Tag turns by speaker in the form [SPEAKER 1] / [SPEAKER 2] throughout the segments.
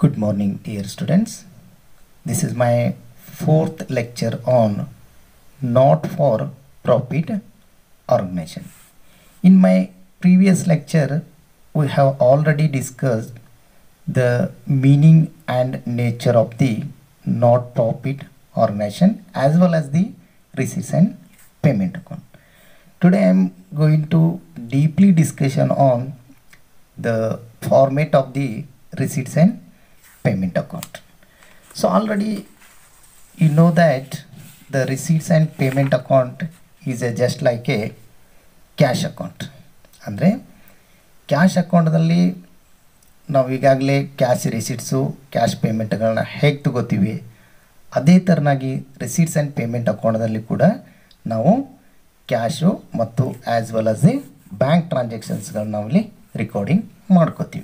[SPEAKER 1] Good morning, dear students. This is my fourth lecture on not for profit organization. In my previous lecture, we have already discussed the meaning and nature of the not profit organization as well as the receipts and payment account. Today I am going to deeply discussion on the format of the receipts and payment account. So already you know that the receipts and payment account is a just like a cash account ಅಂದರೆ cash ಅಕೌಂಟ್ದಲ್ಲಿ ನಾವು ಈಗಾಗಲೇ cash ರಿಸೀಟ್ಸು cash ಪೇಮೆಂಟ್ಗಳನ್ನ ಹೇಗೆ ತಗೋತೀವಿ ಅದೇ ಥರನಾಗಿ receipts and payment ಅಕೌಂಟ್ದಲ್ಲಿ ಕೂಡ ನಾವು ಕ್ಯಾಶು ಮತ್ತು as well as the bank ಟ್ರಾನ್ಸಾಕ್ಷನ್ಸ್ಗಳನ್ನ ನಾವಿಲ್ಲಿ ರೆಕಾರ್ಡಿಂಗ್ ಮಾಡ್ಕೋತೀವಿ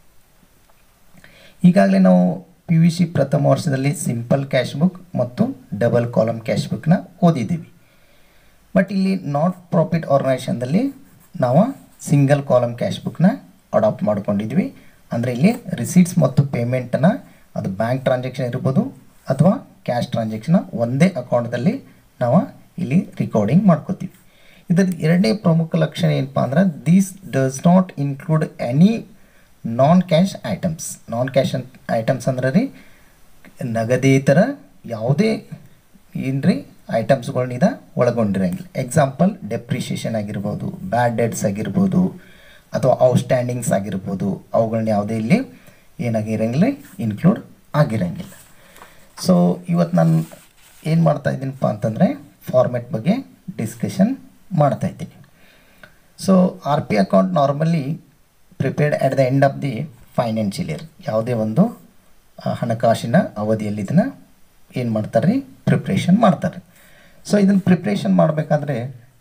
[SPEAKER 1] ಈಗಾಗಲೇ ನಾವು ಪಿ ಯು ಸಿ ಪ್ರಥಮ ವರ್ಷದಲ್ಲಿ ಸಿಂಪಲ್ ಕ್ಯಾಶ್ ಬುಕ್ ಮತ್ತು ಡಬಲ್ ಕಾಲಮ್ ಕ್ಯಾಶ್ ಬುಕ್ನ ಓದಿದ್ದೀವಿ ಬಟ್ ಇಲ್ಲಿ ನಾಟ್ ಪ್ರಾಫಿಟ್ ಆರ್ಗನೈಸೇಷನ್ದಲ್ಲಿ ನಾವು ಸಿಂಗಲ್ ಕಾಲಮ್ ಕ್ಯಾಶ್ ಬುಕ್ನ ಅಡಾಪ್ಟ್ ಮಾಡ್ಕೊಂಡಿದ್ವಿ ಅಂದರೆ ಇಲ್ಲಿ ರಿಸೀಟ್ಸ್ ಮತ್ತು ಪೇಮೆಂಟನ್ನು ಅದು ಬ್ಯಾಂಕ್ ಟ್ರಾನ್ಸಾಕ್ಷನ್ ಇರ್ಬೋದು ಅಥವಾ ಕ್ಯಾಶ್ ಟ್ರಾನ್ಸಾಕ್ಷನ್ ಒಂದೇ ಅಕೌಂಟ್ದಲ್ಲಿ ನಾವು ಇಲ್ಲಿ ರಿಕಾರ್ಡಿಂಗ್ ಮಾಡ್ಕೋತೀವಿ ಇದರ ಎರಡನೇ ಪ್ರಮುಖ ಲಕ್ಷಣ ಏನಪ್ಪ ಅಂದ್ರೆ this does not include any non cash items non cash items ಅಂದ್ರೆ ರೀ ನಗದೇತರ ಯಾವುದೇ ಏನ್ರಿ ಐಟಮ್ಸ್ಗಳನ್ನ ಇದು ಒಳಗೊಂಡಿರಂಗಿಲ್ಲ ಎಕ್ಸಾಂಪಲ್ ಡೆಪ್ರಿಷಿಯೇಷನ್ ಆಗಿರ್ಬೋದು ಬ್ಯಾಡ್ ಡೆಟ್ಸ್ ಆಗಿರ್ಬೋದು ಅಥವಾ ಔಟ್ಸ್ಟ್ಯಾಂಡಿಂಗ್ಸ್ ಆಗಿರ್ಬೋದು ಅವುಗಳನ್ನ ಯಾವುದೇ ಇಲ್ಲಿ ಏನಾಗಿರಂಗಿಲ್ಲ ಇನ್ಕ್ಲೂಡ್ ಆಗಿರಂಗಿಲ್ಲ ಸೊ ಇವತ್ತು ನಾನು ಏನು ಮಾಡ್ತಾ ಇದ್ದೀನಪ್ಪ ಅಂತಂದರೆ ಫಾರ್ಮೆಟ್ ಬಗ್ಗೆ ಡಿಸ್ಕಷನ್ ಮಾಡ್ತಾ ಇದ್ದೀನಿ so R P account normally prepared at the end of the financial year ಯಾವುದೇ ಒಂದು ಆ, ಹಣಕಾಸಿನ ಅವಧಿಯಲ್ಲಿ ಇದನ್ನು ಏನು ಮಾಡ್ತಾರೆ ರೀ ಪ್ರಿಪ್ರೇಷನ್ ಮಾಡ್ತಾರೆ ಸೊ ಇದನ್ನು ಪ್ರಿಪ್ರೇಷನ್ ಮಾಡಬೇಕಾದ್ರೆ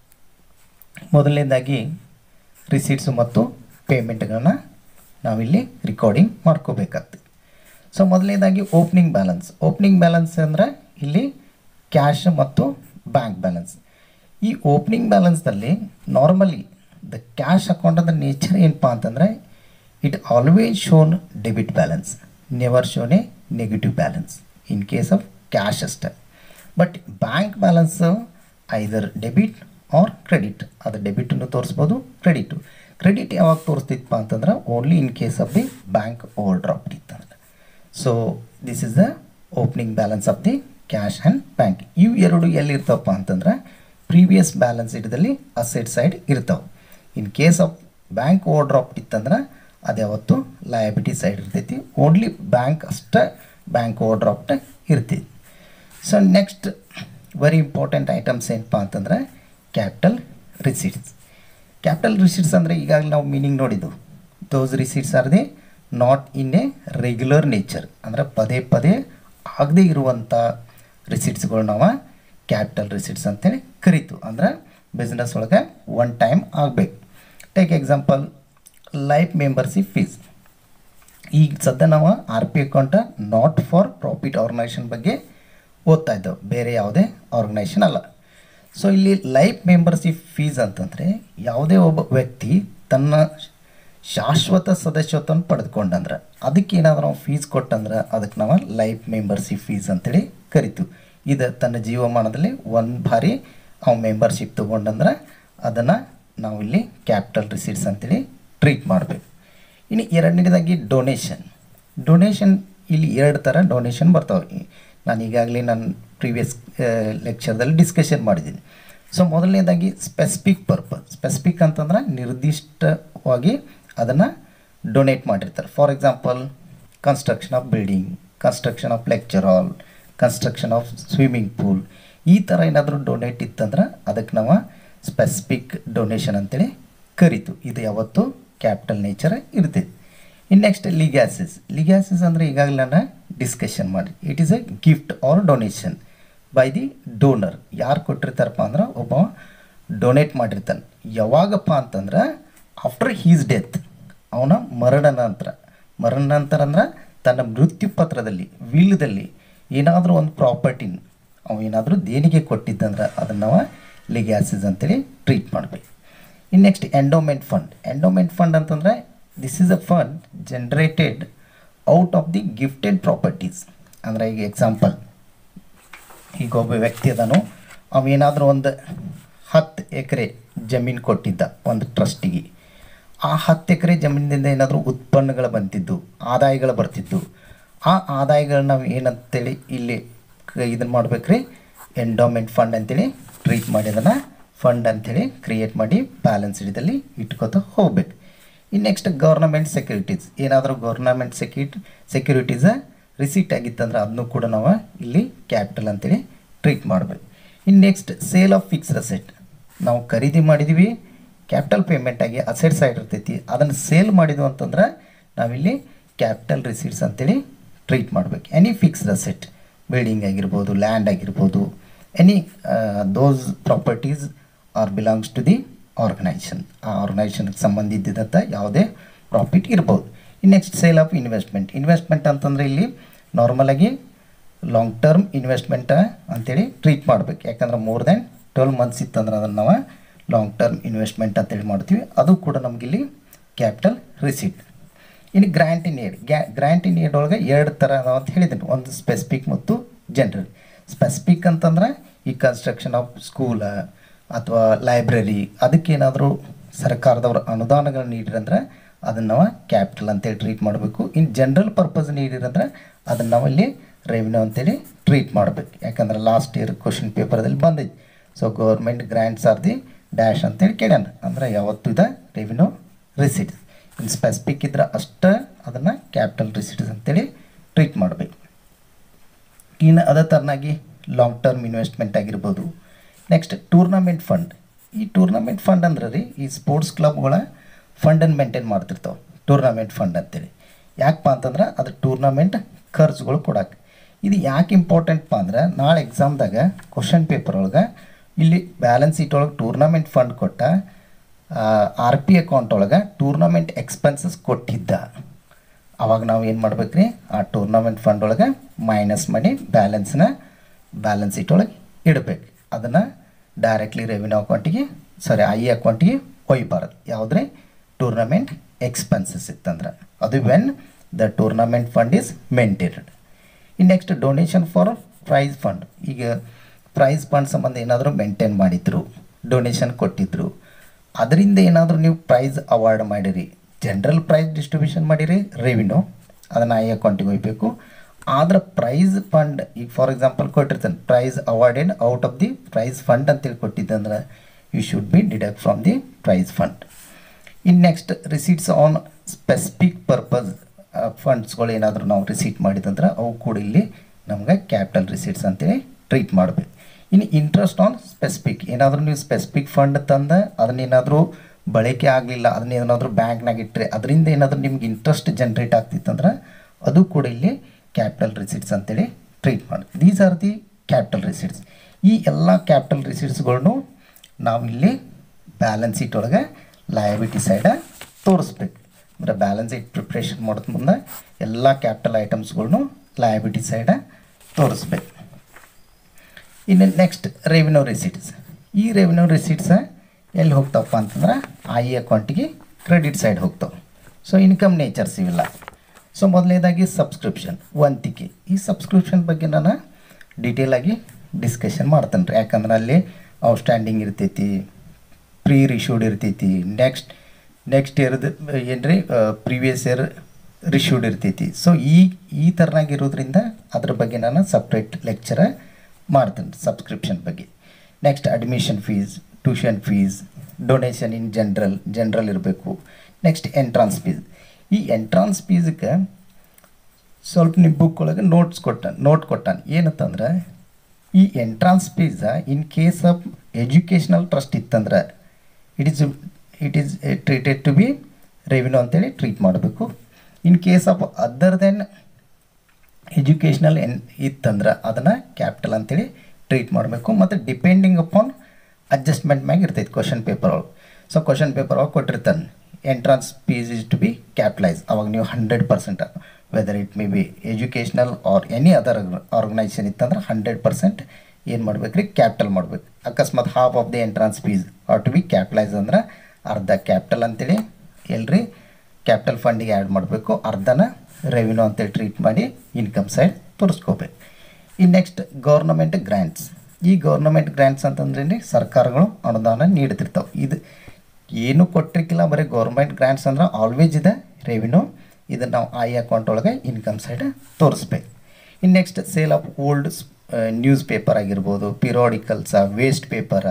[SPEAKER 1] ಮೊದಲನೇದಾಗಿ ರಿಸೀಟ್ಸು ಮತ್ತು ಪೇಮೆಂಟ್ಗಳನ್ನ ನಾವಿಲ್ಲಿ ರಿಕಾರ್ಡಿಂಗ್ ಮಾಡ್ಕೋಬೇಕಾಗ್ತದೆ ಸೊ ಮೊದಲನೇದಾಗಿ ಓಪನಿಂಗ್ ಬ್ಯಾಲೆನ್ಸ್ ಓಪನಿಂಗ್ ಬ್ಯಾಲೆನ್ಸ್ ಅಂದರೆ ಇಲ್ಲಿ ಕ್ಯಾಶ್ ಮತ್ತು ಬ್ಯಾಂಕ್ ಬ್ಯಾಲೆನ್ಸ್ ಈ ಓಪನಿಂಗ್ ಬ್ಯಾಲೆನ್ಸ್ದಲ್ಲಿ ನಾರ್ಮಲಿ ದ ಕ್ಯಾಶ್ ಅಕೌಂಟದ ನೇಚರ್ ಏನಪ್ಪ ಅಂತಂದರೆ it always shown debit balance never shown a negative balance in case of cash ಅಷ್ಟೇ but bank balance either debit or credit ಅದು ಡೆಬಿಟನ್ನು ತೋರಿಸ್ಬೋದು ಕ್ರೆಡಿಟು ಕ್ರೆಡಿಟ್ ಯಾವಾಗ ತೋರಿಸ್ತಿತ್ತಪ್ಪ ಅಂತಂದ್ರೆ only in case of the bank overdraft ಇತ್ತಂದ್ರೆ so this is the opening balance of the cash and bank ಇವು ಎರಡು ಎಲ್ಲಿರ್ತಾವಪ್ಪ ಅಂತಂದ್ರೆ ಪ್ರೀವಿಯಸ್ ಬ್ಯಾಲೆನ್ಸ್ ಇಡದಲ್ಲಿ ಅಸೆಟ್ ಸೈಡ್ ಇರ್ತಾವೆ in case of bank overdraft ಇತ್ತಂದ್ರೆ ಅದು ಯಾವತ್ತು ಲಯಬಿಲಿಟಿ ಸೈಡ್ ಇರ್ತೈತಿ ಓನ್ಲಿ ಬ್ಯಾಂಕ್ ಅಷ್ಟೇ ಬ್ಯಾಂಕ್ ಓವರ್ ಡ್ರಾಫ್ಟ್ ಇರ್ತೈತಿ so next very important items ಏನಪ್ಪ ಅಂತಂದ್ರೆ ಕ್ಯಾಪಿಟಲ್ ರಿಸೀಟ್ಸ್ ಕ್ಯಾಪಿಟಲ್ ರಿಸೀಟ್ಸ್ ಅಂದರೆ ಈಗಾಗಲೇ ನಾವು ಮೀನಿಂಗ್ ನೋಡಿದ್ದು those receipts are the not in a regular nature ಅಂದರೆ ಪದೇ ಪದೇ ಆಗದೇ ಇರುವಂಥ ರಿಸೀಟ್ಸ್ಗಳು ನಾವು ಕ್ಯಾಪಿಟಲ್ ರಿಸೀಟ್ಸ್ ಅಂತೇಳಿ ಕರಿತು ಅಂದ್ರೆ ಬಿಸ್ನೆಸ್ ಒಳಗೆ ಒನ್ ಟೈಮ್ ಆಗಬೇಕು take example life membership fees ಈಗ ಸದ್ಯ ನಾವು R P account not for profit organisation ಬಗ್ಗೆ ಓದ್ತಾ ಇದ್ದೆವು ಬೇರೆ ಯಾವುದೇ ಆರ್ಗನೈಸೇಷನ್ ಅಲ್ಲ ಸೊ ಇಲ್ಲಿ ಲೈಫ್ ಮೆಂಬರ್ಶಿಪ್ ಫೀಸ್ ಅಂತಂದರೆ ಯಾವುದೇ ಒಬ್ಬ ವ್ಯಕ್ತಿ ತನ್ನ ಶಾಶ್ವತ ಸದಸ್ಯತ್ವವನ್ನು ಪಡೆದುಕೊಂಡಂದ್ರೆ ಅದಕ್ಕೆ ಏನಾದರೂ ನಾವು ಫೀಸ್ ಕೊಟ್ಟಂದ್ರೆ ಅದಕ್ಕೆ ನಾವು ಲೈಫ್ ಮೆಂಬರ್ಶಿಪ್ ಫೀಸ್ ಅಂತೇಳಿ ಕರಿತೀವಿ ಇದು ತನ್ನ ಜೀವಮಾನದಲ್ಲಿ ಒಂದು ಬಾರಿ ಅವ ಮೆಂಬರ್ಶಿಪ್ ತೊಗೊಂಡಂದ್ರೆ ಅದನ್ನು ನಾವು ಇಲ್ಲಿ ಕ್ಯಾಪಿಟಲ್ ರಿಸೀಟ್ಸ್ ಅಂತೇಳಿ ಟ್ರೀಟ್ ಮಾಡಬೇಕು ಇನ್ನು ಎರಡನೇದಾಗಿ ಡೊನೇಷನ್ ಡೊನೇಷನ್ ಇಲ್ಲಿ ಎರಡು ಥರ ಡೊನೇಷನ್ ಬರ್ತಾವೆ ನಾನು ಈಗಾಗಲೇ ನಾನು ಪ್ರೀವಿಯಸ್ ಲೆಕ್ಚರ್ದಲ್ಲಿ ಡಿಸ್ಕಷನ್ ಮಾಡಿದ್ದೀನಿ ಸೊ ಮೊದಲನೇದಾಗಿ ಸ್ಪೆಸಿಫಿಕ್ ಪರ್ಪಸ್ ಸ್ಪೆಸಿಫಿಕ್ ಅಂತಂದ್ರೆ ನಿರ್ದಿಷ್ಟವಾಗಿ ಅದನ್ನು ಡೊನೇಟ್ ಮಾಡಿರ್ತಾರೆ for example construction of building construction of lecture hall construction of swimming pool ಈ ಥರ ಏನಾದರೂ ಡೊನೇಟ್ ಇತ್ತಂದ್ರೆ ಅದಕ್ಕೆ ನಾವು ಸ್ಪೆಸಿಫಿಕ್ ಡೊನೇಷನ್ ಅಂತೇಳಿ ಕರಿತು ಇದು ಯಾವತ್ತು ಕ್ಯಾಪಿಟಲ್ ನೇಚರ್ ಇರ್ತೈತಿ ಇನ್ನು ನೆಕ್ಸ್ಟ್ ಲಿಗ್ಯಾಸಿಸ್ ಲಿಗ್ಯಾಸಿಸ್ ಅಂದರೆ ಈಗಾಗಲೇ ನಾನು ಡಿಸ್ಕಷನ್ ಮಾಡಿ it is a gift or donation by the donor ಯಾರು ಕೊಟ್ಟಿರ್ತಾರಪ್ಪ ಅಂದ್ರೆ ಒಬ್ಬ ಡೊನೇಟ್ ಮಾಡಿರ್ತಾನೆ ಯಾವಾಗಪ್ಪ ಅಂತಂದ್ರೆ ಆಫ್ಟರ್ ಹೀಸ್ ಡೆತ್ ಅವನ ಮರಣ ನಂತರ ಮರಣ ನಂತರ ಅಂದ್ರೆ ತನ್ನ ಮೃತ್ಯು ಪತ್ರದಲ್ಲಿ ವಿಲ್ದಲ್ಲಿ ಏನಾದರೂ ಒಂದು ಪ್ರಾಪರ್ಟಿನ ಅವ ಏನಾದರೂ ದೇಣಿಗೆ ಕೊಟ್ಟಿದ್ದಂದ್ರೆ ಅದನ್ನು ನಾವು ಲಿಗ್ಯಾಸಿಸ್ ಅಂತೇಳಿ ಟ್ರೀಟ್ ಮಾಡಬೇಕು ಇನ್ನು next endowment fund endowment fund ಅಂತಂದರೆ this is a fund generated out of the gifted properties ಅಂದರೆ ಈಗ ಎಕ್ಸಾಂಪಲ್ ಈಗ ಒಬ್ಬ ವ್ಯಕ್ತಿ ಅದನು ಅವೇನಾದರೂ ಒಂದು ಹತ್ತು ಎಕರೆ ಜಮೀನು ಕೊಟ್ಟಿದ್ದ ಒಂದು ಟ್ರಸ್ಟಿಗೆ ಆ ಹತ್ತು ಎಕರೆ ಜಮೀನಿಂದ ಏನಾದರೂ ಉತ್ಪನ್ನಗಳು ಬಂತಿದ್ದು ಆದಾಯಗಳು ಬರ್ತಿದ್ದು ಆ ಆದಾಯಗಳನ್ನ ನಾವು ಏನಂತೇಳಿ ಇಲ್ಲಿ ಇದನ್ನು ಮಾಡ್ಬೇಕ್ರಿ ಎಂಡೋಮೆಂಟ್ ಫಂಡ್ ಅಂತೇಳಿ ಟ್ರೀಟ್ ಮಾಡಿ ಅದನ್ನು ಫಂಡ್ ಅಂತೇಳಿ ಕ್ರಿಯೇಟ್ ಮಾಡಿ ಬ್ಯಾಲೆನ್ಸ್ ಹಿಡಿದಲ್ಲಿ ಇಟ್ಕೋತ ಹೋಗ್ಬೇಕು ಇನ್ನು ನೆಕ್ಸ್ಟ್ ಗೌರ್ನಮೆಂಟ್ ಸೆಕ್ಯೂರಿಟೀಸ್ ಏನಾದರೂ ಗೌರ್ನಮೆಂಟ್ ಸೆಕ್ಯೂರಿಟಿ ಸೆಕ್ಯೂರಿಟೀಸ ರಿಸೀಟ್ ಆಗಿತ್ತಂದ್ರೆ ಅದನ್ನು ಕೂಡ ನಾವು ಇಲ್ಲಿ ಕ್ಯಾಪಿಟಲ್ ಅಂತೇಳಿ ಟ್ರೀಟ್ ಮಾಡಬೇಕು ಇನ್ನು next sale of fixed asset ನಾವು ಖರೀದಿ ಮಾಡಿದ್ದೀವಿ ಕ್ಯಾಪಿಟಲ್ ಪೇಮೆಂಟ್ ಆಗಿ ಅಸೆಟ್ ಸೈಡ್ ಇರ್ತೈತಿ ಅದನ್ನು ಸೇಲ್ ಮಾಡಿದ್ವು ಅಂತಂದ್ರೆ ನಾವಿಲ್ಲಿ ಕ್ಯಾಪಿಟಲ್ ರಿಸೀಟ್ಸ್ ಅಂತೇಳಿ ಟ್ರೀಟ್ ಮಾಡಬೇಕು ಎನಿ ಫಿಕ್ಸ್ಡ್ ಅಸೆಟ್ ಬಿಲ್ಡಿಂಗ್ ಆಗಿರ್ಬೋದು ಲ್ಯಾಂಡ್ ಆಗಿರ್ಬೋದು any those properties are belongs to the organisation ಆ ಆರ್ಗನೈಸೇಷನ್ಗೆ ಸಂಬಂಧಿಸಿದಂಥ ಯಾವುದೇ ಪ್ರಾಫಿಟ್ ಇರ್ಬೋದು ಇನ್ನು next sale of investment investment ಅಂತಂದರೆ ಇಲ್ಲಿ ನಾರ್ಮಲಾಗಿ ಲಾಂಗ್ ಟರ್ಮ್ ಇನ್ವೆಸ್ಟ್ಮೆಂಟ ಅಂತೇಳಿ ಟ್ರೀಟ್ ಮಾಡ್ಬೇಕು ಯಾಕಂದ್ರೆ ಮೋರ್ ದ್ಯಾನ್ ಟ್ವೆಲ್ ಮಂತ್ಸ್ ಇತ್ತಂದ್ರೆ ಅದನ್ನು ನಾವು ಲಾಂಗ್ ಟರ್ಮ್ ಇನ್ವೆಸ್ಟ್ಮೆಂಟ್ ಅಂತೇಳಿ ಮಾಡ್ತೀವಿ ಅದು ಕೂಡ ನಮಗಿಲ್ಲಿ ಕ್ಯಾಪಿಟಲ್ ರಿಸೀಟ್ ಇನ್ನು ಗ್ರ್ಯಾಂಟ್ ಇನ್ ಏಡ್ ಗ್ಯಾ ಗ್ರ್ಯಾಂಟ್ ಇನ್ ಏಡ್ ಒಳಗೆ ಎರಡು ಥರ ಅದಾವ ಅಂತ ಹೇಳಿದ್ದೀನಿ ಒಂದು ಸ್ಪೆಸಿಫಿಕ್ ಮತ್ತು ಜನರಲ್ ಸ್ಪೆಸಿಫಿಕ್ ಅಂತಂದ್ರೆ ಈ ಕನ್ಸ್ಟ್ರಕ್ಷನ್ ಆಫ್ ಸ್ಕೂಲ ಅಥವಾ ಲೈಬ್ರರಿ ಅದಕ್ಕೇನಾದರೂ ಸರ್ಕಾರದವ್ರ ಅನುದಾನಗಳು ನೀಡಿರಂದ್ರೆ ಅದನ್ನು ನಾವು ಕ್ಯಾಪಿಟಲ್ ಅಂತೇಳಿ ಟ್ರೀಟ್ ಮಾಡಬೇಕು ಇನ್ನು ಜನರಲ್ ಪರ್ಪಸ್ ನೀಡಿರಂದ್ರೆ ಅದನ್ನು ನಾವು ಇಲ್ಲಿ ರೆವಿನ್ಯೂ ಅಂತೇಳಿ ಟ್ರೀಟ್ ಮಾಡಬೇಕು ಯಾಕಂದ್ರೆ ಲಾಸ್ಟ್ ಇಯರ್ ಕ್ವಶನ್ ಪೇಪರ್ದಲ್ಲಿ ಬಂದೈತಿ so government grants are the dash ಅಂತೇಳಿ ಕೇಳ್ಯಾನ ಅಂದ್ರೆ ಯಾವತ್ತು ಇದೆ ರೆವಿನ್ಯೂ ರಿಸೀಟ್ಸ್ ಇನ್ನು ಸ್ಪೆಸಿಫಿಕ್ ಇದ್ರೆ ಅಷ್ಟೇ ಅದನ್ನು ಕ್ಯಾಪಿಟಲ್ ರಿಸೀಟ್ಸ್ ಅಂತೇಳಿ ಟ್ರೀಟ್ ಮಾಡಬೇಕು ಇನ್ನು ಅದೇ ಥರನಾಗಿ ಲಾಂಗ್ ಟರ್ಮ್ ಇನ್ವೆಸ್ಟ್ಮೆಂಟ್ ಆಗಿರ್ಬೋದು ನೆಕ್ಸ್ಟ್ ಟೂರ್ನಮೆಂಟ್ ಫಂಡ್ ಈ ಟೂರ್ನಮೆಂಟ್ ಫಂಡ್ ಅಂದ್ರೆ ರೀ ಈ ಸ್ಪೋರ್ಟ್ಸ್ ಕ್ಲಬ್ಗಳ ಫಂಡನ್ನು ಮೇಂಟೈನ್ ಮಾಡ್ತಿರ್ತಾವೆ ಟೂರ್ನಮೆಂಟ್ ಫಂಡ್ ಅಂತೇಳಿ ಯಾಕಪ್ಪ ಅಂತಂದ್ರೆ ಅದು ಟೂರ್ನಮೆಂಟ್ ಖರ್ಚುಗಳು ಕೊಡಕ್ಕೆ ಇದು ಯಾಕೆ ಇಂಪಾರ್ಟೆಂಟ್ಪ ಅಂದ್ರೆ ನಾಳೆ ಎಕ್ಸಾಮ್ದಾಗ ಕ್ವಶನ್ ಪೇಪರ್ ಒಳಗೆ ಇಲ್ಲಿ ಬ್ಯಾಲೆನ್ಸ್ ಶೀಟ್ ಒಳಗೆ ಟೂರ್ನಮೆಂಟ್ ಫಂಡ್ ಕೊಟ್ಟ ಆರ್ ಪಿ ಅಕೌಂಟ್ ಒಳಗೆ ಟೂರ್ನಮೆಂಟ್ ಎಕ್ಸ್ಪೆನ್ಸಸ್ ಕೊಟ್ಟಿದ್ದ ಅವಾಗ ನಾವು ಏನು ಮಾಡ್ಬೇಕು ರೀ ಆ ಟೂರ್ನಮೆಂಟ್ ಫಂಡ್ ಒಳಗೆ ಮೈನಸ್ ಮಾಡಿ ಬ್ಯಾಲೆನ್ಸ್ನ ಬ್ಯಾಲೆನ್ಸ್ ಶೀಟ್ ಒಳಗೆ ಇಡಬೇಕು ಅದನ್ನು ಡೈರೆಕ್ಟ್ಲಿ ರೆವಿನ್ಯೂ ಅಕೌಂಟಿಗೆ ಸಾರಿ ಐ ಅಕೌಂಟಿಗೆ ಒಯ್ಬಾರದು ಯಾವುದ್ರಿ ಟೂರ್ನಮೆಂಟ್ ಎಕ್ಸ್ಪೆನ್ಸಸ್ ಇತ್ತಂದ್ರೆ ಅದು when the tournament fund is maintained ಇನ್ನು ನೆಕ್ಸ್ಟ್ ಡೊನೇಷನ್ ಫಾರ್ ಪ್ರೈಸ್ ಫಂಡ್ ಈಗ ಪ್ರೈಸ್ ಫಂಡ್ ಸಂಬಂಧ ಏನಾದರೂ ಮೇಂಟೈನ್ ಮಾಡಿದ್ರು ಡೊನೇಷನ್ ಕೊಟ್ಟಿದ್ರು ಅದರಿಂದ ಏನಾದರೂ ನೀವು ಪ್ರೈಸ್ ಅವಾರ್ಡ್ ಮಾಡಿರಿ ಜನರಲ್ ಪ್ರೈಸ್ ಡಿಸ್ಟ್ರಿಬ್ಯೂಷನ್ ಮಾಡಿರಿ ರೆವಿನ್ಯೂ ಅದನ್ನು ಐ ಅಕೌಂಟಿಗೆ ಹೋಗ್ಬೇಕು ಆದ್ರೆ ಪ್ರೈಸ್ ಫಂಡ್ ಈಗ ಫಾರ್ ಎಕ್ಸಾಂಪಲ್ ಕೊಟ್ಟಿರ್ತಾನೆ prize awarded out of the prize fund ಅಂತೇಳಿ ಕೊಟ್ಟಿದ್ದಂದ್ರೆ you should be deduct from the prize fund in next receipts on specific purpose ಫಂಡ್ಸ್ಗಳು ಏನಾದರೂ ನಾವು ರಿಸೀಟ್ ಮಾಡಿದಂದ್ರೆ ಅವು ಕೂಡ ಇಲ್ಲಿ ನಮ್ಗೆ ಕ್ಯಾಪಿಟಲ್ ರಿಸೀಟ್ಸ್ ಅಂತೇಳಿ ಟ್ರೀಟ್ ಮಾಡಬೇಕು ಇನ್ನು ಇಂಟ್ರೆಸ್ಟ್ ಆನ್ ಸ್ಪೆಸಿಫಿಕ್ ಏನಾದರೂ ನೀವು ಸ್ಪೆಸಿಫಿಕ್ ಫಂಡ್ ತಂದು ಅದನ್ನೇನಾದರೂ ಬಳಕೆ ಆಗಲಿಲ್ಲ ಅದನ್ನ ಏನಾದರೂ ಬ್ಯಾಂಕ್ನಾಗ ಇಟ್ಟರೆ ಅದರಿಂದ ಏನಾದರೂ ನಿಮ್ಗೆ ಇಂಟ್ರೆಸ್ಟ್ ಜನ್ರೇಟ್ ಆಗ್ತಿತ್ತಂದ್ರೆ ಅದು ಕೂಡ ಇಲ್ಲಿ ಕ್ಯಾಪಿಟಲ್ ರಿಸೀಟ್ಸ್ ಅಂತೇಳಿ ಟ್ರೀಟ್ ಮಾಡಿ these are the capital receipts ಈ ಎಲ್ಲ ಕ್ಯಾಪಿಟಲ್ ರಿಸೀಟ್ಸ್ಗಳ್ನು ನಾವು ಇಲ್ಲಿ ಬ್ಯಾಲೆನ್ಸ್ ಶೀಟ್ ಒಳಗೆ ಲಯಬಿಲಿಟಿ ಸೈಡ ತೋರಿಸ್ಬೇಕು ಅಂದರೆ ಬ್ಯಾಲೆನ್ಸ್ ಶೀಟ್ ಪ್ರಿಪ್ರೇಷನ್ ಮಾಡೋದ್ ಮುಂದೆ ಎಲ್ಲ ಕ್ಯಾಪಿಟಲ್ ಐಟಮ್ಸ್ಗಳ್ನು ಲಯಬಿಲಿಟಿ ಸೈಡ ತೋರಿಸ್ಬೇಕು ಇನ್ನು ನೆಕ್ಸ್ಟ್ ರೆವಿನ್ಯೂ ರಿಸೀಟ್ಸ್ ಈ ರೆವಿನ್ಯೂ ರಿಸೀಟ್ಸ ಎಲ್ಲಿ ಹೋಗ್ತಾವಪ್ಪ ಅಂತಂದ್ರೆ ಐ ಅಕೌಂಟಿಗೆ ಕ್ರೆಡಿಟ್ ಸೈಡ್ ಹೋಗ್ತಾವೆ ಸೊ ಇನ್ಕಮ್ ನೇಚರ್ಸ್ ಇವೆಲ್ಲ ಸೊ ಮೊದಲನೇದಾಗಿ ಸಬ್ಸ್ಕ್ರಿಪ್ಷನ್ ವಂತಿಕೆ ಈ ಸಬ್ಸ್ಕ್ರಿಪ್ಷನ್ ಬಗ್ಗೆ ನಾನು ಡೀಟೇಲ್ ಆಗಿ ಡಿಸ್ಕಷನ್ ಮಾಡ್ತೇನೆ ರೀ ಯಾಕಂದ್ರೆ ಅಲ್ಲಿ ಔಟ್ಸ್ಟ್ಯಾಂಡಿಂಗ್ ಇರ್ತೈತಿ ಪ್ರೀ ರಿಶ್ಯೂಡ್ ಇರ್ತೈತಿ ನೆಕ್ಸ್ಟ್ ನೆಕ್ಸ್ಟ್ ಇಯರ್ದು ಏನು ರೀ ಪ್ರೀವಿಯಸ್ ಇಯರ್ ರಿಶ್ಯೂಡ್ ಇರ್ತೈತಿ ಸೊ ಈ ಈ ಥರನಾಗಿರೋದ್ರಿಂದ ಅದ್ರ ಬಗ್ಗೆ ನಾನು ಸಪ್ರೇಟ್ ಲೆಕ್ಚರ ಮಾಡ್ತೇನೆ ಸಬ್ಸ್ಕ್ರಿಪ್ಷನ್ ಬಗ್ಗೆ next admission fees tuition fees donation in general general ಇರಬೇಕು ನೆಕ್ಸ್ಟ್ ಎಂಟ್ರಾನ್ಸ್ ಫೀಸ್ ಈ ಎಂಟ್ರಾನ್ಸ್ ಫೀಸ್ಗೆ ಸ್ವಲ್ಪ ನಿಮ್ಮ ಬುಕ್ ಒಳಗೆ ನೋಟ್ಸ್ ಕೊಟ್ಟ ನೋಟ್ ಕೊಟ್ಟಾನ ಏನಂತಂದ್ರೆ ಈ entrance fees in case of educational trust ಇತ್ತಂದ್ರೆ it is it is treated to be revenue ಅಂತೇಳಿ ಟ್ರೀಟ್ ಮಾಡಬೇಕು in case of other then educational ಎನ್ ಇತ್ತಂದ್ರೆ ಅದನ್ನು ಕ್ಯಾಪಿಟಲ್ ಅಂತೇಳಿ ಟ್ರೀಟ್ ಮಾಡಬೇಕು ಮತ್ತು ಡಿಪೆಂಡಿಂಗ್ ಅಪಾನ್ ಅಡ್ಜಸ್ಟ್ಮೆಂಟ್ ಮ್ಯಾಗ ಇರ್ತೈತೆ ಕ್ವಶನ್ ಪೇಪರ್ ಒಳಗೆ ಸೊ ಕ್ವಶನ್ ಪೇಪರ್ ಒಳಗೆ ಕೊಟ್ಟಿರ್ತಾನೆ entrance fees is to be capitalise ಅವಾಗ ನೀವು hundred percent whether it may be educational or any other organisation ಇತ್ತಂದ್ರೆ ಹಂಡ್ರೆಡ್ ಪರ್ಸೆಂಟ್ ಏನು ಮಾಡ್ಬೇಕು ರೀ ಕ್ಯಾಪಿಟಲ್ ಮಾಡ್ಬೇಕು ಅಕಸ್ಮಾತ್ half of the entrance fees are to be capitalise ಅಂದ್ರೆ ಅರ್ಧ ಕ್ಯಾಪಿಟಲ್ ಅಂತೇಳಿ ಎಲ್ರಿ ಕ್ಯಾಪಿಟಲ್ ಫಂಡಿಗೆ ಆ್ಯಡ್ ಮಾಡಬೇಕು ಅರ್ಧನ ರೆವಿನ್ಯೂ ಅಂತೇಳಿ ಟ್ರೀಟ್ ಮಾಡಿ ಇನ್ಕಮ್ ಸೈಡ್ ತೋರಿಸ್ಕೋಬೇಕು ಇನ್ನು ನೆಕ್ಸ್ಟ್ ಗೌರ್ನಮೆಂಟ್ ಗ್ರ್ಯಾಂಟ್ಸ್ ಈ ಗೌರ್ನಮೆಂಟ್ ಗ್ರ್ಯಾಂಟ್ಸ್ ಅಂತಂದ್ರೆ ಸರ್ಕಾರಗಳು ಅನುದಾನ ನೀಡ್ತಿರ್ತಾವೆ ಇದು ಏನು ಕೊಟ್ಟಿರ್ಕಿಲ್ಲ ಬರೀ ಗೌರ್ಮೆಂಟ್ ಗ್ರ್ಯಾಂಟ್ಸ್ ಅಂದ್ರೆ ಆಲ್ವೇಸ್ ಇದೆ ರೆವಿನ್ಯೂ ಇದನ್ನು ನಾವು ಐ ಅಕೌಂಟ್ ಒಳಗೆ ಇನ್ಕಮ್ ಸೈಡ್ ತೋರಿಸ್ಬೇಕು ಇನ್ನು next sale of old newspaper ಆಗಿರ್ಬೋದು ಪಿರಿಯಾಡಿಕಲ್ಸ ವೇಸ್ಟ್ ಪೇಪರ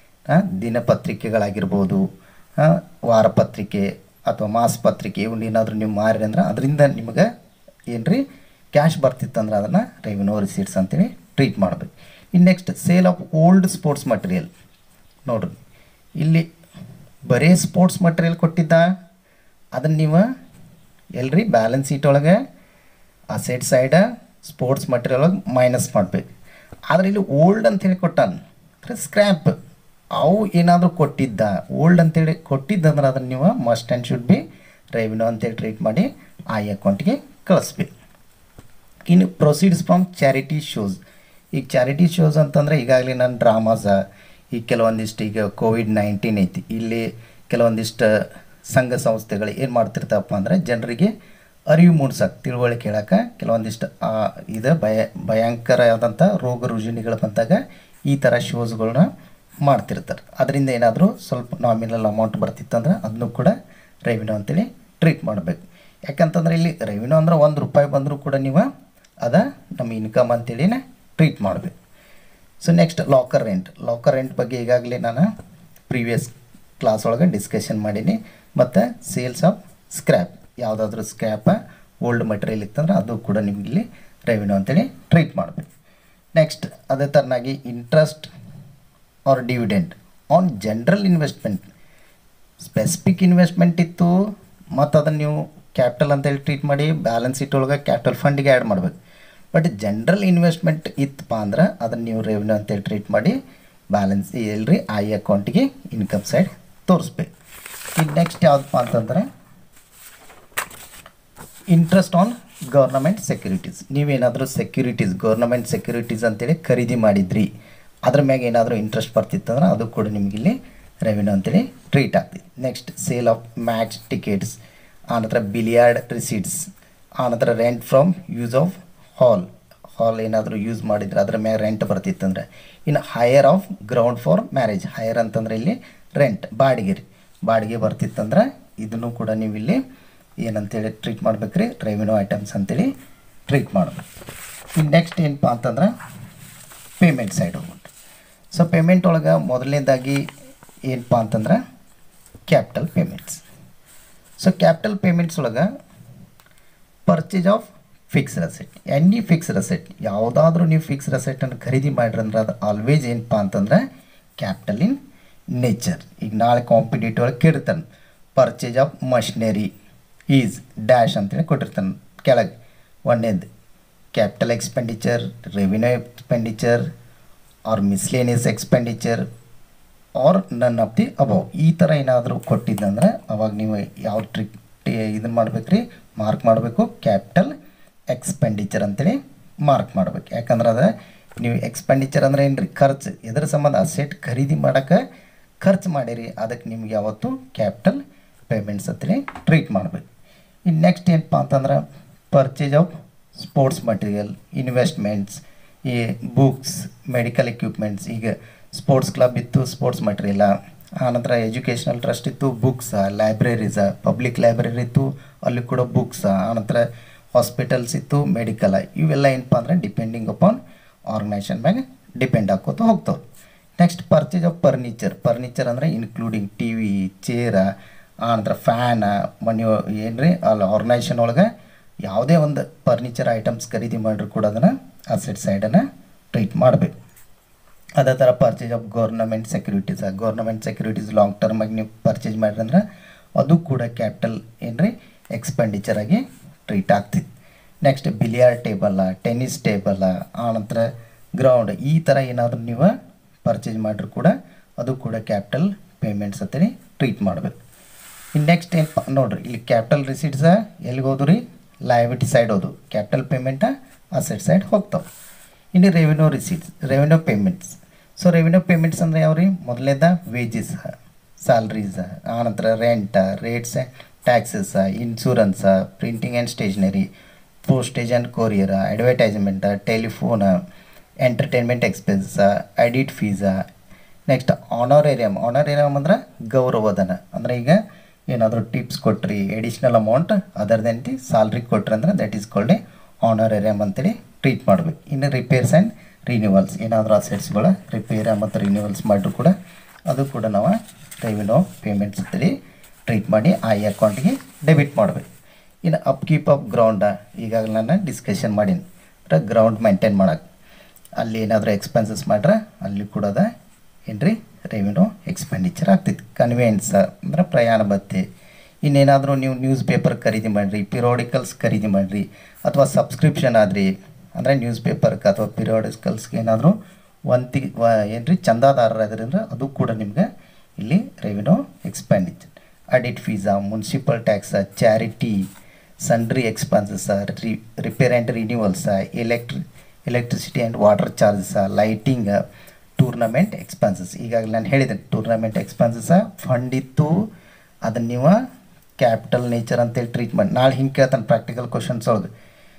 [SPEAKER 1] ದಿನಪತ್ರಿಕೆಗಳಾಗಿರ್ಬೋದು ಆ, ವಾರಪತ್ರಿಕೆ ಅಥವಾ ಮಾಸ ಪತ್ರಿಕೆ ಇವನ್ನ ಏನಾದರೂ ನೀವು ಮಾರಿ ಅಂದ್ರೆ ಅದರಿಂದ ನಿಮಗೆ ಏನು ರೀ ಕ್ಯಾಶ್ ಬರ್ತಿತ್ತಂದ್ರೆ ಅದನ್ನು ರೆವಿನ್ಯೂ ರಿಸೀಟ್ಸ್ ಅಂತೇಳಿ ಟ್ರೀಟ್ ಮಾಡಬೇಕು ಇನ್ನು next sale of old sports material ನೋಡ್ರಿ ಇಲ್ಲಿ ಬರೀ ಸ್ಪೋರ್ಟ್ಸ್ ಮಟೀರಿಯಲ್ ಕೊಟ್ಟಿದ್ದ ಅದನ್ನು ನೀವು ಎಲ್ರಿ ಬ್ಯಾಲೆನ್ಸ್ ಶೀಟ್ ಒಳಗೆ ಅಸೆಟ್ ಸೈಡ ಸ್ಪೋರ್ಟ್ಸ್ ಮಟೀರಿಯಲ್ ಒಳಗೆ ಮೈನಸ್ ಮಾಡಬೇಕು ಆದರೆ ಇಲ್ಲಿ ಓಲ್ಡ್ ಅಂತೇಳಿ ಕೊಟ್ಟಾನ ಸ್ಕ್ರ್ಯಾಪ್ ಅವು ಏನಾದರೂ ಕೊಟ್ಟಿದ್ದ ಓಲ್ಡ್ ಅಂತೇಳಿ ಕೊಟ್ಟಿದ್ದಂದ್ರೆ ಅದನ್ನು ನೀವು must and should be revenue ಅಂತೇಳಿ ಟ್ರೀಟ್ ಮಾಡಿ ಆ ಅಕೌಂಟ್ಗೆ ಕಳಿಸ್ಬೇಕು ಇನ್ನು ಪ್ರೊಸೀಡ್ಸ್ ಫ್ರಮ್ ಚಾರಿಟಿ ಶೋಸ್ ಈಗ ಚಾರಿಟಿ ಶೋಸ್ ಅಂತಂದರೆ ಈಗಾಗಲೇ ನಾನು ಡ್ರಾಮಾಸ ಈಗ ಕೆಲವೊಂದಿಷ್ಟು ಈಗ ಕೋವಿಡ್ ನೈನ್ಟೀನ್ ಐತಿ ಇಲ್ಲಿ ಕೆಲವೊಂದಿಷ್ಟು ಸಂಘ ಸಂಸ್ಥೆಗಳು ಏನು ಮಾಡ್ತಿರ್ತಾವಪ್ಪ ಅಂದರೆ ಜನರಿಗೆ ಅರಿವು ಮೂಡ್ಸಕ್ಕೆ ತಿಳುವಳಿಕೆ ಹೇಳಕ್ಕೆ ಕೆಲವೊಂದಿಷ್ಟು ಆ, ಇದು ಭಯ ಭಯಂಕರ ಆದಂಥ ರೋಗ ರುಜಿನಿಗಳು ಬಂದಾಗ ಈ ಥರ ಶೋಸ್ಗಳನ್ನ ಮಾಡ್ತಿರ್ತಾರೆ ಅದರಿಂದ ಏನಾದರೂ ಸ್ವಲ್ಪ ನಾಮಿನಲ್ ಅಮೌಂಟ್ ಬರ್ತಿತ್ತಂದ್ರೆ ಅದನ್ನು ಕೂಡ ರೆವಿನ್ಯೂ ಅಂತೇಳಿ ಟ್ರೀಟ್ ಮಾಡಬೇಕು ಯಾಕಂತಂದ್ರೆ ಇಲ್ಲಿ ರೆವಿನ್ಯೂ ಅಂದ್ರೆ ಒಂದು ರೂಪಾಯಿ ಬಂದರೂ ಕೂಡ ನೀವು ಅದ ನಮ್ಮ ಇನ್ಕಮ್ ಅಂತೇಳಿನೇ ಟ್ರೀಟ್ ಮಾಡಬೇಕು so next locker rent locker rent ಬಗ್ಗೆ ಈಗಾಗಲೇ ನಾನು ಪ್ರೀವಿಯಸ್ ಕ್ಲಾಸ್ ಒಳಗೆ ಡಿಸ್ಕಷನ್ ಮಾಡೀನಿ ಮತ್ತು ಸೇಲ್ಸ್ ಆಫ್ ಸ್ಕ್ರ್ಯಾಪ್ ಯಾವುದಾದ್ರೂ ಸ್ಕ್ರ್ಯಾಪ ಓಲ್ಡ್ ಮಟೀರಿಯಲ್ ಇತ್ತಂದ್ರೆ ಅದು ಕೂಡ ನಿಮ್ಗೆ ಇಲ್ಲಿ ರೆವಿನ್ಯೂ ಅಂತೇಳಿ ಟ್ರೀಟ್ ಮಾಡಬೇಕು ನೆಕ್ಸ್ಟ್ ಅದೇ ಥರನಾಗಿ interest or dividend on general investment specific investment ಇತ್ತು ಮತ್ತು ಅದನ್ನು ನೀವು ಕ್ಯಾಪಿಟಲ್ ಅಂತೇಳಿ ಟ್ರೀಟ್ ಮಾಡಿ ಬ್ಯಾಲೆನ್ಸ್ ಶೀಟ್ ಒಳಗೆ ಕ್ಯಾಪಿಟಲ್ ಫಂಡಿಗೆ ಆ್ಯಡ್ ಮಾಡಬೇಕು ಬಟ್ ಜನರಲ್ ಇನ್ವೆಸ್ಟ್ಮೆಂಟ್ ಇತ್ತಪ್ಪ ಅಂದ್ರೆ ಅದನ್ನು ನೀವು ರೆವಿನ್ಯೂ ಅಂತೇಳಿ ಟ್ರೀಟ್ ಮಾಡಿ ಬ್ಯಾಲೆನ್ಸ್ ಎಲ್ರಿ ಐ ಅಕೌಂಟಿಗೆ ಇನ್ಕಮ್ ಸೈಡ್ ತೋರಿಸ್ಬೇಕು ಈಗ ನೆಕ್ಸ್ಟ್ ಯಾವುದಪ್ಪ ಅಂತಂದ್ರೆ ಇಂಟ್ರೆಸ್ಟ್ ಆನ್ ಗೌರ್ನಮೆಂಟ್ ಸೆಕ್ಯೂರಿಟೀಸ್ ನೀವೇನಾದರೂ ಸೆಕ್ಯೂರಿಟೀಸ್ ಗೌರ್ನಮೆಂಟ್ ಸೆಕ್ಯೂರಿಟೀಸ್ ಅಂತೇಳಿ ಖರೀದಿ ಮಾಡಿದ್ರಿ ಅದ್ರ ಮ್ಯಾಗ ಏನಾದರೂ ಇಂಟ್ರೆಸ್ಟ್ ಬರ್ತಿತ್ತಂದ್ರೆ ಅದು ಕೂಡ ನಿಮ್ಗೆ ಇಲ್ಲಿ ರೆವಿನ್ಯೂ ಅಂತೇಳಿ ಟ್ರೀಟ್ ಆಗ್ತದೆ next sale of match tickets ಆನಂತರ ಬಿಲಿಯಾರ್ಡ್ ರಿಸೀಟ್ಸ್ ಆನಂತರ rent from use of hall hall ಏನಾದರೂ ಯೂಸ್ ಮಾಡಿದ್ರೆ ಅದ್ರ ಮ್ಯಾಗ ರೆಂಟ್ ಬರ್ತಿತ್ತಂದ್ರೆ ಇನ್ನು hire of ground for marriage hire ಅಂತಂದ್ರೆ ಇಲ್ಲಿ ರೆಂಟ್ ಬಾಡಿಗೆ ರೀ ಬಾಡಿಗೆ ಬರ್ತಿತ್ತಂದ್ರೆ ಇದನ್ನು ಕೂಡ ನೀವು ಇಲ್ಲಿ ಏನಂತೇಳಿ ಟ್ರೀಟ್ ಮಾಡ್ಬೇಕ್ರಿ ರೆವಿನ್ಯೂ ಐಟಮ್ಸ್ ಅಂತೇಳಿ ಟ್ರೀಟ್ ಮಾಡಬೇಕು ಇನ್ನು ನೆಕ್ಸ್ಟ್ ಏನಪ್ಪ ಅಂತಂದ್ರೆ ಪೇಮೆಂಟ್ ಸೈಡ್ ಹೋಗ್ಬಿಟ್ಟು ಸೊ ಪೇಮೆಂಟ್ ಒಳಗೆ ಮೊದಲನೇದಾಗಿ ಏನಪ್ಪ ಅಂತಂದ್ರೆ capital payments so capital payments ಒಳಗೆ purchase of fixed asset any fixed asset ಯಾವುದಾದ್ರೂ ನೀವು ಫಿಕ್ಸ್ಡ್ ಅಸೆಟನ್ನು ಖರೀದಿ ಮಾಡ್ರಿ ಅಂದ್ರೆ ಅದು ಆಲ್ವೇಸ್ ಏನಪ್ಪ ಅಂತಂದ್ರೆ ಕ್ಯಾಪಿಟಲ್ ಇನ್ ನೇಚರ್ ಈಗ ನಾಳೆ ಕಾಂಪಿಟೇಟಿವ್ ಒಳಗೆ ಕೇಳ್ತಾನೆ purchase of machinery is dash ಅಂತೇಳಿ ಕೊಟ್ಟಿರ್ತಾನೆ ಕೆಳಗೆ ಒಂದೇದು capital expenditure revenue expenditure or miscellaneous expenditure or none of the above ಈ ಥರ ಏನಾದರೂ ಕೊಟ್ಟಿದ್ದಂದ್ರೆ ಅವಾಗ ನೀವು ಯಾವ ಟ್ರಿಕ್ ಇದನ್ನು ಮಾಡ್ಬೇಕು ರೀ ಮಾರ್ಕ್ ಮಾಡಬೇಕು ಕ್ಯಾಪಿಟಲ್ ಎಕ್ಸ್ಪೆಂಡಿಚರ್ ಅಂತೇಳಿ ಮಾರ್ಕ್ ಮಾಡ್ಬೇಕು ಯಾಕಂದ್ರೆ ಅದು ನೀವು ಎಕ್ಸ್ಪೆಂಡಿಚರ್ ಅಂದ್ರೆ ಏನು ರೀ ಖರ್ಚು ಎದ್ರ ಸಂಬಂಧ ಅಸೆಟ್ ಖರೀದಿ ಮಾಡೋಕ್ಕೆ ಖರ್ಚು ಮಾಡಿರಿ ಅದಕ್ಕೆ ನಿಮ್ಗೆ ಯಾವತ್ತು ಕ್ಯಾಪಿಟಲ್ ಪೇಮೆಂಟ್ಸ್ ಅಂತೇಳಿ ಟ್ರೀಟ್ ಮಾಡಬೇಕು ಇನ್ನು ನೆಕ್ಸ್ಟ್ ಏನಪ್ಪ ಅಂತಂದ್ರೆ purchase of sports material investments ಈ ಬುಕ್ಸ್ ಮೆಡಿಕಲ್ ಎಕ್ವಿಪ್ಮೆಂಟ್ಸ್ ಈಗ ಸ್ಪೋರ್ಟ್ಸ್ ಕ್ಲಬ್ ಇತ್ತು ಸ್ಪೋರ್ಟ್ಸ್ ಮಟೀರಿಯಲ ಆನಂತರ ಎಜುಕೇಷನಲ್ ಟ್ರಸ್ಟ್ ಇತ್ತು ಬುಕ್ಸ ಲೈಬ್ರರೀಸ ಪಬ್ಲಿಕ್ ಲೈಬ್ರರಿ ಇತ್ತು ಅಲ್ಲಿ ಕೂಡ ಬುಕ್ಸ ಆನಂತರ ಹಾಸ್ಪಿಟಲ್ಸ್ ಇತ್ತು ಮೆಡಿಕಲ್ ಇವೆಲ್ಲ ಏನಪ್ಪ ಅಂದರೆ ಡಿಪೆಂಡಿಂಗ್ ಅಪಾನ್ ಆರ್ಗನೈಸೇಷನ್ ಮ್ಯಾಗ ಡಿಪೆಂಡ್ ಆಕೋತ ಹೋಗ್ತಾವೆ next purchase of furniture furniture ಅಂದರೆ ಇನ್ಕ್ಲೂಡಿಂಗ್ ಟಿ ವಿ ಚೇರ ಆನಂತರ ಫ್ಯಾನ ಮನೆ ಏನು ರೀ ಅಲ್ಲಿ ಆರ್ಗನೈಸೇಷನ್ ಒಳಗೆ ಯಾವುದೇ ಒಂದು ಫರ್ನಿಚರ್ ಐಟಮ್ಸ್ ಖರೀದಿ ಮಾಡಿದ್ರು ಕೂಡ ಅದನ್ನು ಅಸೆಟ್ ಸೈಡನ್ನು ಟ್ರೀಟ್ ಮಾಡಬೇಕು ಅದೇ ಥರ purchase of government securities government securities long ಟರ್ಮಾಗಿ ನೀವು ಪರ್ಚೇಸ್ ಮಾಡಿರಿ ಅಂದ್ರೆ ಅದು ಕೂಡ ಕ್ಯಾಪಿಟಲ್ ಏನು ರೀ ಎಕ್ಸ್ಪೆಂಡಿಚರ್ ಆಗಿ ಟ್ರೀಟ್ ಆಗ್ತಿತ್ತು ನೆಕ್ಸ್ಟ್ ಬಿಲಿಯಾರ್ ಟೇಬಲ್ಲ ಟೆನ್ನಿಸ್ ಟೇಬಲ್ಲ ಆನಂತರ ಗ್ರೌಂಡ್ ಈ ಥರ ಏನಾದರೂ ನೀವು ಪರ್ಚೇಸ್ ಮಾಡಿದ್ರು ಕೂಡ ಅದು ಕೂಡ ಕ್ಯಾಪಿಟಲ್ ಪೇಮೆಂಟ್ಸ್ ಅಂತೇಳಿ ಟ್ರೀಟ್ ಮಾಡಬೇಕು ಇನ್ನು ನೆಕ್ಸ್ಟ್ ಏನಪ್ಪ ನೋಡ್ರಿ ಇಲ್ಲಿ ಕ್ಯಾಪಿಟಲ್ ರಿಸೀಟ್ಸ ಎಲ್ಲಿಗೆ ಹೋದು ರೀ ಲಯಬಿಲಿಟಿ ಸೈಡ್ ಹೋದು ಕ್ಯಾಪಿಟಲ್ ಪೇಮೆಂಟ ಅಸೆಟ್ ಸೈಡ್ ಹೋಗ್ತಾವೆ ಇನ್ನು revenue receipts revenue payments so revenue payments ಅಂದರೆ ಯಾವ ರೀ ಮೊದಲನೇದ ವೇಜಸ್ ಸ್ಯಾಲ್ರೀಸ್ ಆನಂತರ rent rates taxes insurance printing and stationery postage and courier advertisement telephone entertainment expense audit fees next honorarium honorarium ಅಂದ್ರೆ ಗೌರವಧನ ಅಂದರೆ ಈಗ ಏನಾದರೂ ಟಿಪ್ಸ್ ಕೊಟ್ರಿ additional amount other than the salary ಕೊಟ್ರಿ ಅಂದ್ರೆ that is called a honorarium ಅಂತೇಳಿ treat ಮಾಡಬೇಕು ಇನ್ನು ರಿಪೇರ್ಸ್ ಆ್ಯಂಡ್ ರಿನ್ಯೂವಲ್ಸ್ ಏನಾದರೂ ಅಸೆಟ್ಸ್ಗಳು ರಿಪೇರ್ ಮತ್ತು ರಿನ್ಯೂವಲ್ಸ್ ಮಾಡಿದ್ರು ಕೂಡ ಅದು ಕೂಡ ನಾವು ರೆವಿನ್ಯೂ ಪೇಮೆಂಟ್ಸ್ ಅಂತೇಳಿ ಟ್ರೀಟ್ ಮಾಡಿ ಆ ಅಕೌಂಟ್ಗೆ ಡೆಬಿಟ್ ಮಾಡಬೇಕು ಇನ್ನು ಅಪ್ಕೀಪ್ ಆಫ್ ಗ್ರೌಂಡ ಈಗಾಗಲೇ ನಾನು ಡಿಸ್ಕಷನ್ ಮಾಡೀನಿ ಅಂದ್ರೆ ಗ್ರೌಂಡ್ ಮೇಂಟೈನ್ ಮಾಡೋಕೆ ಅಲ್ಲಿ ಏನಾದರೂ ಎಕ್ಸ್ಪೆನ್ಸಸ್ ಮಾಡ್ರೆ ಅಲ್ಲಿ ಕೂಡ ಅದ ಏನ್ರಿ ರೆವಿನ್ಯೂ ಎಕ್ಸ್ಪೆಂಡಿಚರ್ ಆಗ್ತೈತಿ ಕನ್ವೆಯನ್ಸ್ ಅಂದ್ರೆ ಪ್ರಯಾಣ ಭತ್ಯೆ ಇನ್ನೇನಾದರೂ ನೀವು ನ್ಯೂಸ್ ಪೇಪರ್ ಖರೀದಿ ಮಾಡಿರಿ ಪಿರಿಯೋಡಿಕಲ್ಸ್ ಖರೀದಿ ಮಾಡಿರಿ ಅಥವಾ ಸಬ್ಸ್ಕ್ರಿಪ್ಷನ್ ಆದ್ರಿ ಅಂದರೆ ನ್ಯೂಸ್ ಪೇಪರ್ಗೆ ಅಥವಾ ಪಿರಿಯೋಡಿಕಲ್ಸ್ಗೆ ಏನಾದರೂ ಒಂತಿ ಏನ್ರಿ ಚಂದಾದಾರರಾದ್ರಿಂದ ಅದು ಕೂಡ ನಿಮ್ಗೆ ಇಲ್ಲಿ ರೆವಿನ್ಯೂ ಎಕ್ಸ್ಪೆಂಡಿಚರ್ ಅಡಿಟ್ ಫೀಸಾ municipal tax charity sundry expenses ರಿ ರಿಪೇರ್ ಆ್ಯಂಡ್ ರಿನ್ಯೂವಲ್ಸ ಎಲೆಕ್ಟ್ರಿ electricity and water charges lighting tournament expenses ಈಗಾಗಲೇ ನಾನು ಹೇಳಿದೆ ಟೂರ್ನಮೆಂಟ್ ಎಕ್ಸ್ಪೆನ್ಸಸ ಫಂಡ್ ಇತ್ತು ಅದನ್ನು ನೀವು ಕ್ಯಾಪಿಟಲ್ ನೇಚರ್ ಅಂತೇಳಿ ಟ್ರೀಟ್ ಮಾಡಿ ನಾಳೆ ಹಿಂಗೆ ಕೇಳ್ತಾನೆ ಪ್ರಾಕ್ಟಿಕಲ್ ಕ್ವಶನ್ಸ್ ಒಳಗೆ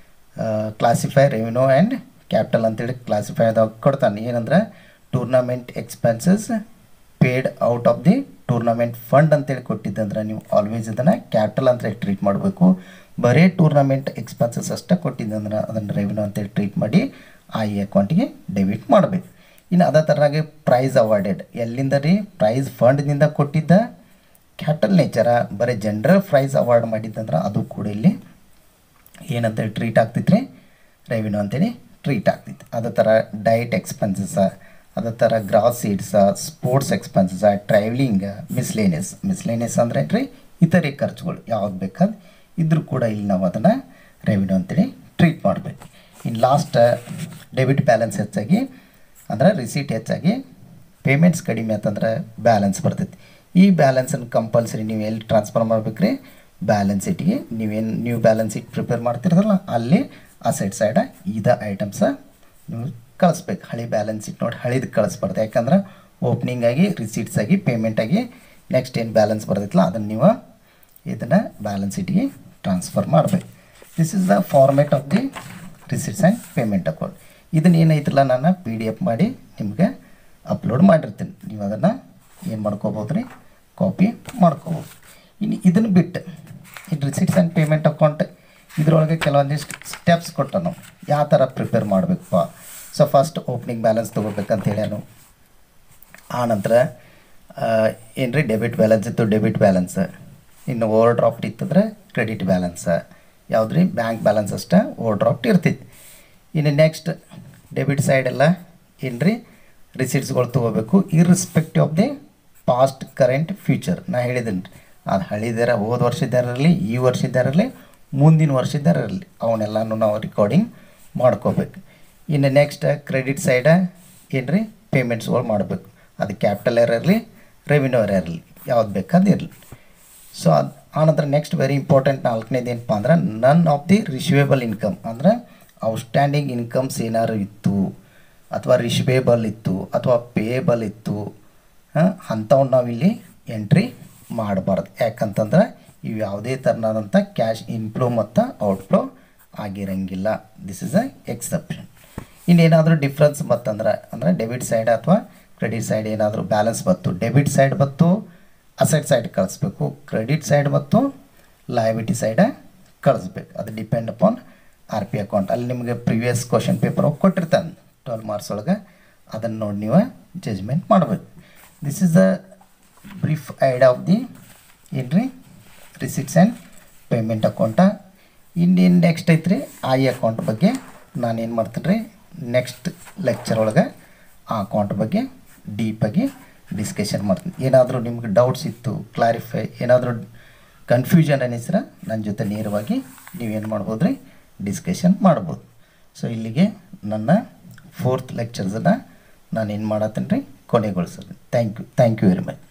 [SPEAKER 1] ಕ್ಲಾಸಿಫೈ ರೆವಿನ್ಯೂ ಆ್ಯಂಡ್ ಕ್ಯಾಪಿಟಲ್ ಅಂತೇಳಿ ಕ್ಲಾಸಿಫೈ ಅದಾಗ ಕೊಡ್ತಾನೆ ಏನಂದ್ರೆ tournament expenses paid out of the tournament fund ಅಂತೇಳಿ ಕೊಟ್ಟಿದ್ದಂದ್ರೆ ನೀವು ಆಲ್ವೇಸ್ ಇದನ್ನು ಕ್ಯಾಪಿಟಲ್ ಅಂತೇಳಿ ಟ್ರೀಟ್ ಮಾಡಬೇಕು ಬರೀ ಟೂರ್ನಮೆಂಟ್ ಎಕ್ಸ್ಪೆನ್ಸಸ್ ಅಷ್ಟೇ ಕೊಟ್ಟಿದ್ದಂದ್ರೆ ಅದನ್ನು ರೆವಿನ್ಯೂ ಅಂತೇಳಿ ಟ್ರೀಟ್ ಮಾಡಿ ಆ ಈ ಅಕೌಂಟಿಗೆ ಡೆಬಿಟ್ ಮಾಡಬೇಕು ಇನ್ನು ಅದೇ ಥರನಾಗಿ ಪ್ರೈಸ್ ಅವಾರ್ಡೆಡ್ ಎಲ್ಲಿಂದ ರೀ ಪ್ರೈಸ್ ಫಂಡ್ನಿಂದ ಕೊಟ್ಟಿದ್ದ ಕ್ಯಾಪಿಟಲ್ ನೇಚರ ಬರೀ ಜನರಲ್ ಪ್ರೈಸ್ ಅವಾರ್ಡ್ ಮಾಡಿದ್ದಂದ್ರೆ ಅದು ಕೂಡ ಇಲ್ಲಿ ಏನಂತೇಳಿ ಟ್ರೀಟ್ ಆಗ್ತಿತ್ತು ರೀ ರೆವಿನ್ಯೂ ಅಂತೇಳಿ ಟ್ರೀಟ್ ಆಗ್ತಿತ್ತು ಅದೇ ಥರ ಡೈಟ್ ಎಕ್ಸ್ಪೆನ್ಸಸ ಅದೇ ಥರ grass seeds sports expenses travelling miscellaneous miscellaneous ಅಂದರೆ ರೀ ಇತರೆ ಖರ್ಚುಗಳು ಯಾವ್ದು ಬೇಕಾದ ಇದ್ರೂ ಕೂಡ ಇಲ್ಲಿ ನಾವು ಅದನ್ನು ರೆವಿನ್ಯೂ ಅಂತೇಳಿ ಟ್ರೀಟ್ ಮಾಡಬೇಕು ಇನ್ನು ಲಾಸ್ಟ್ ಡೆಬಿಟ್ ಬ್ಯಾಲೆನ್ಸ್ ಹೆಚ್ಚಾಗಿ ಅಂದ್ರೆ ರಿಸೀಟ್ ಹೆಚ್ಚಾಗಿ ಪೇಮೆಂಟ್ಸ್ ಕಡಿಮೆ ಆತಂದ್ರೆ ಬ್ಯಾಲೆನ್ಸ್ ಬರ್ತೈತಿ ಈ ಬ್ಯಾಲೆನ್ಸನ್ನು ಕಂಪಲ್ಸರಿ ನೀವು ಎಲ್ಲಿ ಟ್ರಾನ್ಸ್ಫರ್ ಮಾಡ್ಬೇಕ್ರಿ ಬ್ಯಾಲೆನ್ಸ್ ಶೀಟ್ಗೆ ನೀವೇನು ನ್ಯೂ ಬ್ಯಾಲೆನ್ಸ್ ಶೀಟ್ ಪ್ರಿಪೇರ್ ಮಾಡ್ತಿರಲ್ಲ ಅಲ್ಲಿ ಆ ಸೈಡ್ ಸೈಡ ಇದ ಐಟಮ್ಸ ನೀವು ಕಳಿಸ್ಬೇಕು ಹಳೆ ಬ್ಯಾಲೆನ್ಸ್ ಶೀಟ್ ನೋಡಿ ಹಳಿದು ಕಳಿಸ್ಬಾರ್ದು ಯಾಕಂದ್ರೆ ಓಪನಿಂಗ್ ಆಗಿ ರಿಸೀಟ್ಸ್ ಆಗಿ ಪೇಮೆಂಟ್ ಆಗಿ ನೆಕ್ಸ್ಟ್ ಏನು ಬ್ಯಾಲೆನ್ಸ್ ಬರ್ತೈತಲ್ಲ ಅದನ್ನು ನೀವು ಇದನ್ನು ಬ್ಯಾಲೆನ್ಸ್ ಶೀಟ್ಗೆ ಟ್ರಾನ್ಸ್ಫರ್ ಮಾಡಬೇಕು this is the format of the receipts and payment account ಇದನ್ನ ಏನೈತಿಲ್ಲ ನಾನು ಪಿ ಡಿ ಎಫ್ ಮಾಡಿ ನಿಮ್ಗೆ ಅಪ್ಲೋಡ್ ಮಾಡಿರ್ತೀನಿ ನೀವು ಅದನ್ನು ಏನು ಮಾಡ್ಕೋಬೋದು ರೀ ಕಾಪಿ ಮಾಡ್ಕೋಬೋದು ಇನ್ನು ಇದನ್ನು ಬಿಟ್ಟು ಇನ್ನು ರಿಸಿಟ್ಸ್ ಆ್ಯಂಡ್ ಪೇಮೆಂಟ್ ಅಕೌಂಟ್ ಇದರೊಳಗೆ ಕೆಲವೊಂದಿಷ್ಟು ಸ್ಟೆಪ್ಸ್ ಕೊಟ್ಟ ನಾವು ಯಾವ ಥರ ಪ್ರಿಪೇರ್ ಮಾಡಬೇಕಪ್ಪ ಸೊ ಫಸ್ಟ್ ಓಪನಿಂಗ್ ಬ್ಯಾಲೆನ್ಸ್ ತೊಗೋಬೇಕಂತ ಹೇಳ್ಯಾನು ಆ ನಂತರ ಏನು ರೀ ಡೆಬಿಟ್ ಬ್ಯಾಲೆನ್ಸ್ ಇತ್ತು ಡೆಬಿಟ್ ಬ್ಯಾಲೆನ್ಸ್ ಇನ್ನು ಓವರ್ ಡ್ರಾಫ್ಟ್ ಇತ್ತಂದ್ರೆ ಕ್ರೆಡಿಟ್ ಬ್ಯಾಲೆನ್ಸ್ ಯಾವ್ದು ರೀ ಬ್ಯಾಂಕ್ ಬ್ಯಾಲೆನ್ಸ್ ಅಷ್ಟೇ ಓವರ್ ಡ್ರಾಫ್ಟ್ ಇರ್ತೈತಿ ಇನ್ನು ನೆಕ್ಸ್ಟ್ ಡೆಬಿಟ್ ಸೈಡ್ ಎಲ್ಲ ಏನು ರೀ ರಿಸಿಟ್ಸ್ಗಳು ತೊಗೋಬೇಕು irrespective of the past current future ನಾ ಹೇಳಿದ್ದೀನಿ ರೀ ಅದು ಹಳಿದಾರ ಹೋದ ವರ್ಷದ್ದಾರಲ್ಲಿ ಈ ವರ್ಷದ್ದಾರಲ್ಲಿ ಮುಂದಿನ ವರ್ಷದ್ದಾರಲ್ಲಿ ಅವನ್ನೆಲ್ಲನೂ ನಾವು ರೆಕಾರ್ಡಿಂಗ್ ಮಾಡ್ಕೋಬೇಕು ಇನ್ನು ನೆಕ್ಸ್ಟ್ ಕ್ರೆಡಿಟ್ ಸೈಡ ಏನು ರೀ ಪೇಮೆಂಟ್ಸ್ಗಳು ಮಾಡಬೇಕು ಅದು ಕ್ಯಾಪಿಟಲ್ ಇರಲಿ ರೆವಿನ್ಯೂ ಇರಲಿ ಯಾವ್ದು ಬೇಕಾದ ಇರಲಿ ಸೊ ಅದು ಆನಂತರ ನೆಕ್ಸ್ಟ್ ವೆರಿ ಇಂಪಾರ್ಟೆಂಟ್ ನಾಲ್ಕನೇದು ಏನಪ್ಪ ಅಂದ್ರೆ none of the receivable income ಅಂದ್ರೆ ಔಟ್ಸ್ಟ್ಯಾಂಡಿಂಗ್ ಇನ್ಕಮ್ಸ್ ಏನಾದ್ರು ಇತ್ತು ಅಥವಾ ರಿಸಿವೇಬಲ್ ಇತ್ತು ಅಥವಾ ಪೇಯಬಲ್ ಇತ್ತು ಅಂಥವನ್ನ ನಾವಿಲ್ಲಿ ಎಂಟ್ರಿ ಮಾಡಬಾರ್ದು ಯಾಕಂತಂದ್ರೆ ಇವು ಯಾವುದೇ ಥರನಾದಂಥ ಕ್ಯಾಶ್ ಇನ್ಫ್ಲೋ ಮತ್ತು ಔಟ್ಫ್ಲೋ ಆಗಿರಂಗಿಲ್ಲ ದಿಸ್ ಇಸ್ ಅ ಎಕ್ಸೆಪ್ಷನ್ ಇನ್ನೇನಾದರೂ ಡಿಫ್ರೆನ್ಸ್ ಬತ್ತಂದ್ರೆ ಅಂದರೆ ಡೆಬಿಟ್ ಸೈಡ್ ಅಥವಾ ಕ್ರೆಡಿಟ್ ಸೈಡ್ ಏನಾದರೂ ಬ್ಯಾಲೆನ್ಸ್ ಬತ್ತು ಡೆಬಿಟ್ ಸೈಡ್ ಬತ್ತು ಅಸೆಟ್ ಸೈಡ್ ಕಳಿಸ್ಬೇಕು ಕ್ರೆಡಿಟ್ ಸೈಡ್ ಮತ್ತು ಲಯಬಿಲಿಟಿ ಸೈಡ ಕಳಿಸ್ಬೇಕು ಅದು depend upon R P account ಅಲ್ಲಿ ನಿಮಗೆ ಪ್ರಿವಿಯಸ್ ಕ್ವಶನ್ ಪೇಪರ್ ಹೋಗಿ ಕೊಟ್ಟಿರ್ತಾನೆ ಟ್ವೆಲ್ ಮಾರ್ಕ್ಸ್ ಒಳಗೆ ಅದನ್ನು ನೋಡಿ ನೀವು ಜಜ್ಮೆಂಟ್ ಮಾಡಬೇಕು this is the brief idea of the ಏನು ರೀ ರಿಸಿಟ್ಸ್ ಆ್ಯಂಡ್ ಪೇಮೆಂಟ್ ಅಕೌಂಟ ಇನ್ನೇನು ನೆಕ್ಸ್ಟ್ ಐತ್ರಿ ಐ ಅಕೌಂಟ್ ಬಗ್ಗೆ ನಾನೇನು ಮಾಡ್ತೀನಿ ರೀ ನೆಕ್ಸ್ಟ್ ಲೆಕ್ಚರ್ ಒಳಗೆ ಆ ಅಕೌಂಟ್ ಬಗ್ಗೆ ಡೀಪಾಗಿ ಡಿಸ್ಕಷನ್ ಮಾಡ್ತೀನಿ ಏನಾದರೂ ನಿಮ್ಗೆ ಡೌಟ್ಸ್ ಇತ್ತು ಕ್ಲಾರಿಫೈ ಏನಾದರೂ ಕನ್ಫ್ಯೂಷನ್ ಅನ್ನಿಸ್ರೆ ನನ್ನ ಜೊತೆ ನೇರವಾಗಿ ನೀವೇನು ಮಾಡ್ಬೋದು ರೀ ಡಿಸ್ಕಷನ್ ಮಾಡ್ಬೋದು ಸೊ ಇಲ್ಲಿಗೆ ನನ್ನ ಫೋರ್ತ್ ಲೆಕ್ಚರ್ಸನ್ನು ನಾನು ಏನು ಮಾಡತ್ತೀನಿ ರೀ ಕೊನೆಗೊಳಿಸೋದು thank you thank you very much